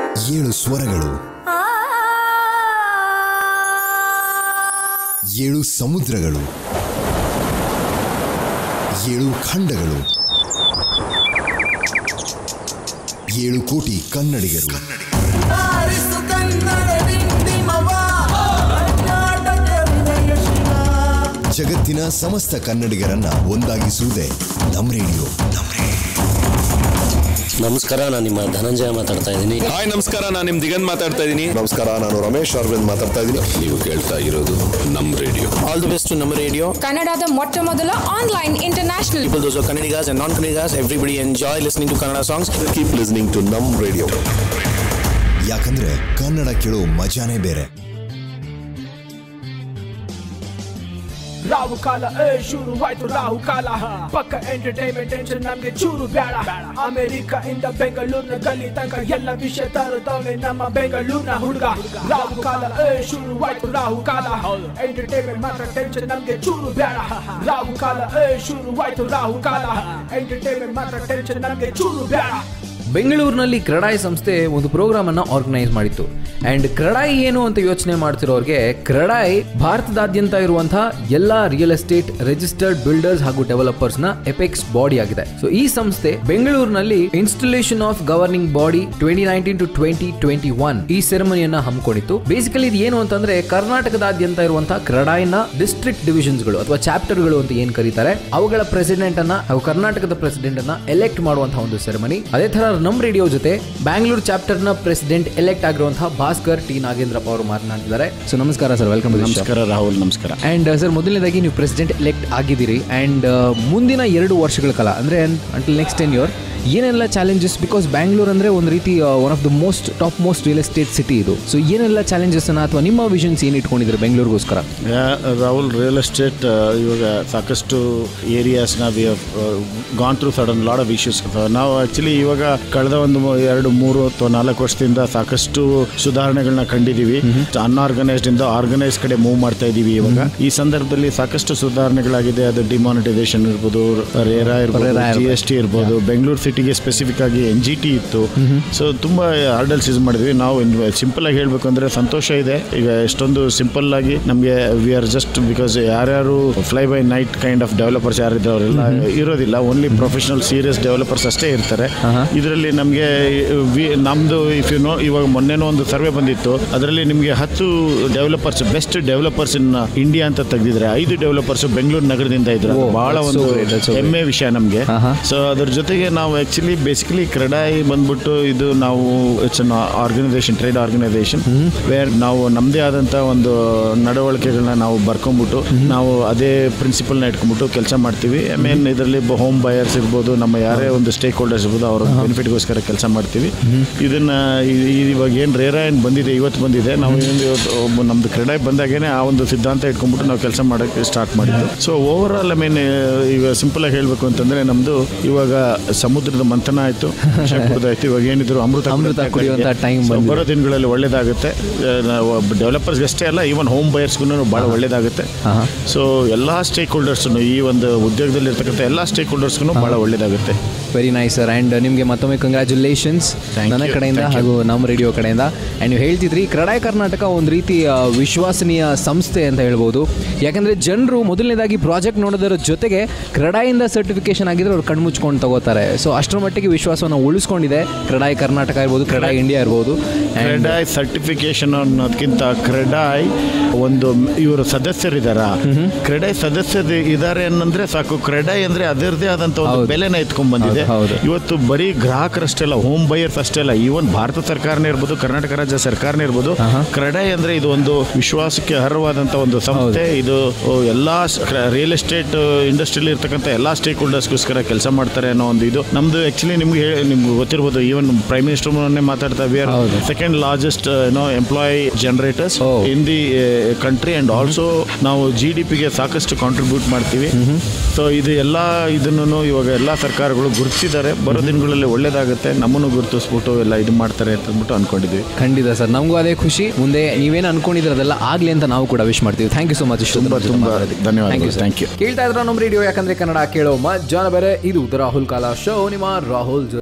ಏಳು ಸ್ವರಗಳು ಏಳು ಸಮುದ್ರಗಳು ಏಳು ಖಂಡಗಳು ಏಳು ಕೋಟಿ ಕನ್ನಡಿಗರು ಆರಿಸು ಕನ್ನಡ ಡಿಂಡಿಮವ ಕರ್ನಾಟಕ ವಿಜಯಶೀಲ ಜಗತ್ತಿನ ಸಮಸ್ತ ಕನ್ನಡಿಗರನ್ನ ಒಂದಾಗಿಸುವುದೇ ನಮ್ ರೇಡಿಯೋ ನಮ್ ರೇಡಿಯೋ ನಮಸ್ಕಾರ ನಾನು ನಿಮ್ಮ ಧನಂಜಯ ಮಾತಾಡ್ತಾ ಇದ್ದೀನಿ ಹಾಯ್ ನಮಸ್ಕಾರ ನಾನು ನಿಮ್ ದಿಗಂತ್ ಮಾತಾಡ್ತಾ ಇದ್ದೀನಿ ನಮಸ್ಕಾರ ನಾನು ರಮೇಶ್ ಅರವಿಂದ್ ಮಾತಾಡ್ತಾ ಇದ್ದೀನಿ ನೀವು ಕೇಳ್ತಾ ಇರೋದು ನಮ್ ರೇಡಿಯೋ ಆಲ್ ದಿ ಬೆಸ್ಟ್ ನಮ್ಮ ರೇಡಿಯೋ ಕನ್ನಡದ ಮೊಟ್ಟ ಮೊದಲ online international People, those who are Kannadigas and non-Kannadigas, everybody enjoy listening to Kannada songs. Keep listening to ನಮ್ ರೇಡಿಯೋ ಯಾಕಂದ್ರೆ ಕನ್ನಡ ಕೇಳೋ ಮಜಾನೇ ಬೇರೆ ರಾಹು ಕಾಲ ಏ ಶುರುವಾಯ್ತು ರಾಹು ಕಾಲ ಪಕ್ಕ ಎಂಟರ್ಟೈನ್ಮೆಂಟ್ ಟೆನ್ಷನ್ ನಮ್ಗೆ ಚೂರು ಬೇಡ ಅಮೆರಿಕ ಇಂದ ಬೆಂಗಳೂರಿನ ಗಲ್ಲಿ ತನಕ ಎಲ್ಲ ವಿಷಯ ತರುತ್ತವನೆ ನಮ್ಮ ಬೆಂಗಳೂರಿನ ಹುಡುಗ ರಾಹು ಕಾಲ ಏ ಶುರುವಾಯ್ತು ರಾಹು ಕಾಲ ಎಂಟರ್ಟೈನ್ಮೆಂಟ್ ಮಾತ್ರ ಟೆನ್ಷನ್ ನಮ್ಗೆ ಚೂರು ಬೇಡ ರಾಹು ಕಾಲ ಏ ಶುರುವಾಯ್ತು ರಾಹು ಕಾಲ ಎಂಟರ್ಟೈನ್ಮೆಂಟ್ ಮಾತ್ರ ಟೆನ್ಷನ್ ನಮ್ಗೆ ಚೂರು ಬೇಡ ಬೆಂಗಳೂರಿನಲ್ಲಿ ಕ್ರಡಾಯಿ ಸಂಸ್ಥೆ ಒಂದು ಪ್ರೋಗ್ರಾಮ್ ಅನ್ನ ಆರ್ಗನೈಸ್ ಮಾಡಿತ್ತು ಅಂಡ್ ಕ್ರಡಾಯಿ ಏನು ಅಂತ ಯೋಚನೆ ಮಾಡ್ತಿರೋರಿಗೆ ಕ್ರಡಾಯಿ ಭಾರತದಾದ್ಯಂತ ಇರುವಂತಹ ಎಲ್ಲಾ ರಿಯಲ್ ಎಸ್ಟೇಟ್ ರಿಜಿಸ್ಟರ್ಡ್ ಬಿಲ್ಡರ್ಸ್ ಹಾಗೂ ಡೆವಲಪರ್ಸ್ ನ ಎಪೆಕ್ಸ್ ಬಾಡಿ ಆಗಿದೆ ಸೊ ಈ ಸಂಸ್ಥೆ ಬೆಂಗಳೂರಿನಲ್ಲಿ installation of governing body twenty nineteen to twenty twenty ಒನ್ ಈ ಸೆರೆಮನಿಯನ್ನ ಹಮ್ಮಿಕೊಂಡಿತ್ತು ಬೇಸಿಕಲಿ ಇದು ಏನು ಅಂತಂದ್ರೆ ಕರ್ನಾಟಕದಾದ್ಯಂತ ಇರುವಂತಹ ಕ್ರಡಾಯಿನ ಡಿಸ್ಟ್ರಿಕ್ಟ್ ಡಿವಿಷನ್ಸ್ ಗಳು ಅಥವಾ ಚಾಪ್ಟರ್ಗಳು ಅಂತ ಏನ್ ಕರೀತಾರೆ ಅವುಗಳ ಪ್ರೆಸಿಡೆಂಟ್ ಅನ್ನ ಹಾಗೂ ಕರ್ನಾಟಕದ ಪ್ರೆಸಿಡೆಂಟ್ ಅನ್ನ ಎಲೆಕ್ಟ್ ಮಾಡುವಂತಹ ಒಂದು ಸೆರೆಮನಿ ಅದೇ ತರ ನಮ್ ರೇಡಿಯೋ ಜೊತೆ ಬ್ಯಾಂಗ್ಳೂರ್ ಚಾಪ್ಟರ್ ನ ಪ್ರೆಸಿಡೆಂಟ್ ಎಲೆಕ್ಟ್ ಆಗಿರುವಂತಹ ಭಾಸ್ಕರ್ ಟಿ ನಾಗೇಂದ್ರಪ್ಪ ಅವರು ಮಾತನಾಡಿದ್ದಾರೆ ಸೊ ನಮಸ್ಕಾರ ಸರ್ ವೆಲ್ಕಮ್ ನಮಸ್ಕಾರ ರಾಹುಲ್ ನಮಸ್ಕಾರ ಅಂಡ್ ಸರ್ ಮೊದಲನೇದಾಗಿ ನೀವು ಪ್ರೆಸಿಡೆಂಟ್ ಎಲೆಕ್ಟ್ ಆಗಿದ್ದೀರಿ ಅಂಡ್ ಮುಂದಿನ ಎರಡು ವರ್ಷಗಳ ಕಾಲ ಅಂದ್ರೆ ಅಂಟಿಲ್ ನೆಕ್ಸ್ಟ್ ಟೆನ್ ಇಯರ್ ಏನೆಲ್ಲ ಚಾಲೆಂಜಸ್ ಬಿಕಾಸ್ ಬ್ಯಾಂಗ್ಳೂರ್ ಅಂದ್ರೆ ಒಂದು ರೀತಿ one of the most top most real estate city ಇದು ಸೊ ಏನೆಲ್ಲ ಚಾಲೆಂಜಸ್ ಅನ್ನ ಅಥವಾ ನಿಮ್ಮ ವಿಷನ್ಸ್ ಏನ್ ಇಟ್ಕೊಂಡಿದ್ರೆ ಬೆಂಗಳೂರಿಗೋಸ್ಕರ ರಾಹುಲ್ ರಿಯಲ್ ಎಸ್ಟೇಟ್ ಇವಾಗ ಸಾಕಷ್ಟು ಏರಿಯಾಸ್ನ we gone through sudden load of issues ನಾವು ಆಕ್ಚುಲಿ ಇವಾಗ ಕಳೆದ ಒಂದು ಮೂ- ಎರಡು ಮೂರು ಅಥವಾ ನಾಲ್ಕು ವರ್ಷದಿಂದ ಸಾಕಷ್ಟು ಸುಧಾರಣೆಗಳನ್ನ ಕಂಡಿದ್ದೀವಿ ಅನ್ಆರ್ಗನೈಸ್ಡ್ ಇಂದ ಆರ್ಗನೈಸ್ ಕಡೆ ಮೂವ್ ಮಾಡ್ತಾ ಇದ್ದೀವಿ ಇವಾಗ ಈ ಸಂದರ್ಭದಲ್ಲಿ ಸಾಕಷ್ಟು ಸುಧಾರಣೆಗಳಾಗಿದೆ ಅದು ಡಿಮಾನಿಟೈಸೇಷನ್ ಇರ್ಬೋದು ರೇರಾ ಇರ್ಬೋದು ಜಿ ಎಸ್ ಟಿ ಇರ್ಬೋದು ಬೆಂಗಳೂರು ಸಿಟಿಗೆ ಸ್ಪೆಸಿಫಿಕ್ ಆಗಿ ಎನ್ ಜಿ ಟಿ ಇತ್ತು ಸೊ ತುಂಬಾ ಹಾರ್ಡಲ್ಸ್ ಯೂಸ್ ಮಾಡಿದ್ವಿ ನಾವು ಸಿಂಪಲ್ ಆಗಿ ಹೇಳ್ಬೇಕು ಅಂದ್ರೆ ಸಂತೋಷ ಇದೆ ಈಗ ಎಷ್ಟೊಂದು ಸಿಂಪಲ್ ಆಗಿ ನಮಗೆ ವಿ ಆರ್ ಜಸ್ಟ್ ಬಿಕಾಸ್ ಯಾರ್ಯಾರು fly by night kind of developers ಯಾರಿದ್ರು ಅವರೆಲ್ಲ ಇರೋದಿಲ್ಲ ಓನ್ಲಿ ಪ್ರೊಫೆಷನಲ್ ಸೀರಿಯಸ್ ಡೆವಲಪರ್ಸ್ ಅಷ್ಟೇ ಇರ್ತಾರೆ ಇದರಲ್ಲಿ ನಮಗೆ ನಮ್ದು ಇಫ್ ಯು ನೋ ಇವಾಗ ಮೊನ್ನೆನೂ ಒಂದು ಸರ್ವೆ ಬಂದಿತ್ತು ಅದರಲ್ಲಿ ನಿಮಗೆ ಹತ್ತು developers best developers in India ಅಂತ ತೆಗೆದಿದ್ರೆ ಐದು ಡೆವಲಪರ್ಸ್ ಬೆಂಗಳೂರು ನಗರದಿಂದ ಇದ್ರು ಅದು Oh, ಬಹಳ that's ಒಂದು so great, that's so great. ಹೆಮ್ಮೆ ವಿಷಯ ನಮಗೆ ಆಹಾ. ಸೊ ಅದ್ರ ಜೊತೆಗೆ ನಾವು ಆಕ್ಚುಲಿ ಬೇಸಿಕಲಿ ಕ್ರೆಡಾಯಿ ಬಂದ್ಬಿಟ್ಟು ಇದು ನಾವು it's an organisation trade organisation where ನಾವು ನಮ್ಮದೇ ಆದಂಥ ಒಂದು ನಡವಳಿಕೆಗಳನ್ನ ನಾವು ಬರ್ಕೊಂಬಿಟ್ಟು ನಾವು ಅದೇ ಪ್ರಿನ್ಸಿಪಲ್ನ ಇಟ್ಕೊಂಡ್ಬಿಟ್ಟು ಕೆಲಸ ಮಾಡ್ತೀವಿ ಐ ಮೀನ್ ಇದರಲ್ಲಿ ಹೋಮ್ ಬಯರ್ಸ್ ಇರ್ಬೋದು ನಮ್ಮ ಯಾರೇ ಒಂದು ಸ್ಟೇಕ್ ಹೋಲ್ಡರ್ಸ್ ಇರ್ಬೋದು ಅವರ ಬೆನಿಫಿಟ್ಗೋಸ್ಕರ ಕೆಲಸ ಮಾಡ್ತೀವಿ ಇದನ್ನ ಈ- ಈ- ಇವಾಗ ಏನು ರೇರ ಏನು ಬಂದಿದೆ ಇವತ್ತು ಬಂದಿದೆ ನಾವು ಏನು ಇವತ್ತು ಒಬ್ಬ ನಮ್ದು ಕ್ರೆಡಾಯಿ ಬಂದಾಗೇನೆ ಆ ಒಂದು ಸಿದ್ಧಾಂತ ಇಟ್ಕೊಂಡ್ಬಿಟ್ಟು ನಾವು ಕೆಲಸ ಮಾಡೋಕ್ಕೆ ಸ್ಟಾರ್ಟ್ ಮಾಡಿದ್ದು so overall I mean ಈಗ ಸಿಂಪಲ್ ಆಗಿ ಹೇಳ್ಬೇಕು ಅಂತಂದ್ರೆ ನಮ್ದು ಇವಾಗ ಸಮುದ್ರದ ಮಂಥನ ಆಯ್ತು ಆಯ್ತು ಇವಾಗ ಏನಿದ್ರು ಅಮೃತ ಅಮೃತ ಕುಡಿಯುವಂತ time So, ಬಂದಿದೆ. ಬರೋ ದಿನಗಳಲ್ಲಿ ಒಳ್ಳೇದಾಗುತ್ತೆ ಡೆವಲಪರ್ಸ್ಗೆ ಅಷ್ಟೇ ಅಲ್ಲ ಈವನ್ ಹೋಮ್ ಬಯರ್ಸ್ಗೂ ಭಾಳ ಒಳ್ಳೇದಾಗುತ್ತೆ ಆಹಾ. ಸೊ ಎಲ್ಲ ಸ್ಟೇಕ್ ಹೋಲ್ಡರ್ಸ್ನು ಈ ಒಂದು ಉದ್ಯೋಗದಲ್ಲಿ ಇರ್ತಕ್ಕಂಥ ಎಲ್ಲ ಸ್ಟೇಕ್ ಹೋಲ್ಡರ್ಸ್ಗೂ ಭಾಳ ಒಳ್ಳೇದಾಗುತ್ತೆ ವೆರಿ ನೈಸ್ ಸರ್ ಆ್ಯಂಡ್ ನಿಮಗೆ ಮತ್ತೊಮ್ಮೆ ಕಂಗ್ರ್ಯಾಚುಲೇಷನ್ಸ್ Thank ನನ್ನ you, ಕಡೆಯಿಂದ thank you. ಹಾಗೂ ನಮ್ಮ ರೇಡಿಯೋ ಕಡೆಯಿಂದ ಆ್ಯಂಡ್ ನೀವು ಹೇಳ್ತಿದ್ರಿ ಕ್ರಡಾಯ್ ಕರ್ನಾಟಕ ಒಂದು ರೀತಿ ಆ, ವಿಶ್ವಾಸನೀಯ ಸಂಸ್ಥೆ ಅಂತ ಹೇಳ್ಬೋದು ಯಾಕಂದರೆ ಜನರು ಮೊದಲನೇದಾಗಿ ಪ್ರಾಜೆಕ್ಟ್ ನೋಡೋದರ ಜೊತೆಗೆ ಕ್ರಡಾಯಿಂದ ಸರ್ಟಿಫಿಕೇಶನ್ ಆಗಿದ್ರೆ ಅವ್ರು ಕಣ್ಮುಚ್ಕೊಂಡು ತಗೋತಾರೆ ಸೊ ಅಷ್ಟರ ಮಟ್ಟಿಗೆ ವಿಶ್ವಾಸವನ್ನು ಉಳಿಸ್ಕೊಂಡಿದೆ ಕ್ರಡಾಯ್ ಕರ್ನಾಟಕ ಇರ್ಬೋದು ಕ್ರಡಾಯ್ ಇಂಡಿಯಾ ಇರ್ಬೋದು And- ಕ್ರೆಡಾಯ್ ಸರ್ಟಿಫಿಕೇಶನ್ ಅನ್ನೋದಕ್ಕಿಂತ ಕ್ರೆಡಾಯ್ ಒಂದು ಇವರು ಸದಸ್ಯರಿದಾರ ಕ್ರೆಡಾಯ್ ಸದಸ್ಯರು ಇದ್ದಾರೆ ಅನ್ನಂದ್ರೆ ಸಾಕು ಕ್ರೆಡಾಯ್ ಅಂದ್ರೆ ಅದರದೇ ಆದಂತ ಒಂದು ಹೌದು. ಬೆಲೆನ ಎತ್ಕೊಂಡ್ ಬಂದಿದೆ ಹೌದು, ಹೌದು. ಇವತ್ತು ಬರೀ ಗ್ರಾಹಕರಷ್ಟೇ ಅಲ್ಲ ಹೋಮ್ ಬೈಯರ್ಸ್ ಅಷ್ಟೇ ಅಲ್ಲ ಈವನ್ ಭಾರತ ಸರ್ಕಾರನೇ ಇರ್ಬೋದು ಕರ್ನಾಟಕ ರಾಜ್ಯ ಸರ್ಕಾರನೇ ಇರ್ಬೋದು ಕ್ರೆಡಾಯ್ ಅಂದ್ರೆ ಇದು ಒಂದು ವಿಶ್ವಾಸಕ್ಕೆ ಅರ್ಹವಾದಂತ ಒಂದು ಸಂಸ್ಥೆ ಇದು ಓ, ಎಲ್ಲಾ ರಿಯಲ್ ಎಸ್ಟೇಟ್ ಇಂಡಸ್ಟ್ರಿಯಲ್ಲಿ ಇರ್ತಕ್ಕಂಥ ಎಲ್ಲಾ ಸ್ಟೇಕ್ ಹೋಲ್ಡರ್ಸ್ಗೋಸ್ಕರ ಕೆಲಸ ಮಾಡ್ತಾರೆ ಅನ್ನೋ ಒಂದು ಇದು ನಮ್ದು ಆಕ್ಚುಲಿ ನಿಮ್ಗೆ ಹೇ- ನಿಮ್ಗೆ ಗೊತ್ತಿರ್ಬೋದು ಈವನ್ ಪ್ರೈಮ್ ಮಿನಿಸ್ಟರ್ ಮಾತಾಡ್ತಾ ವಿ ಆರ್ ಹೌದು. Second largest no employ generators Oh. In the country and also ನಾವು ಜಿ ಡಿ ಪಿಗೆ ಸಾಕಷ್ಟು ಕಾಂಟ್ರಿಬ್ಯೂಟ್ ಮಾಡ್ತೀವಿ ಸೊ ಇದು ಎಲ್ಲ ಇದನ್ನು ಇವಾಗ ಎಲ್ಲ ಸರ್ಕಾರಗಳು ಗುರುತಿಸಿದ್ದಾರೆ ಬರೋ ದಿನಗಳಲ್ಲಿ ಒಳ್ಳೇದಾಗುತ್ತೆ ನಮ್ಮನ್ನು ಗುರುತಿಸ್ಬಿಟ್ಟು ಎಲ್ಲ ಇದು ಮಾಡ್ತಾರೆ ಅಂತ ಅಂದ್ಬಿಟ್ಟು ಅನ್ಕೊಂಡಿದ್ವಿ ಖಂಡಿತ ಸರ್ ನಮಗೂ ಅದೇ ಖುಷಿ ಮುಂದೆ ನೀವೇನು ಅನ್ಕೊಂಡಿದ್ರೆ ಅದೆಲ್ಲ ಆಗಲಿ ಅಂತ ನಾವು ಕೂಡ ವಿಶ್ ಮಾಡ್ತೀವಿ ಥ್ಯಾಂಕ್ ಯು ಸೊ ಮಚ್ ತುಂಬಾ ತುಂಬಾ ಧನ್ಯವಾದಗಳು ಥ್ಯಾಂಕ್ ಯು ಕೇಳ್ತಾ ಇದ್ರ ನಮ್ಮ ರೇಡಿಯೋ ಯಾಕಂದ್ರೆ ಕನ್ನಡ ಕೇಳೋ ಮಜ್ಜಾನ ಬೇರೆ ಇದು ದ ರಾಹುಲ್ ಕಾಲ ಶೋ ನಿಮ್ಮ ರಾಹುಲ್ ಜೊತೆ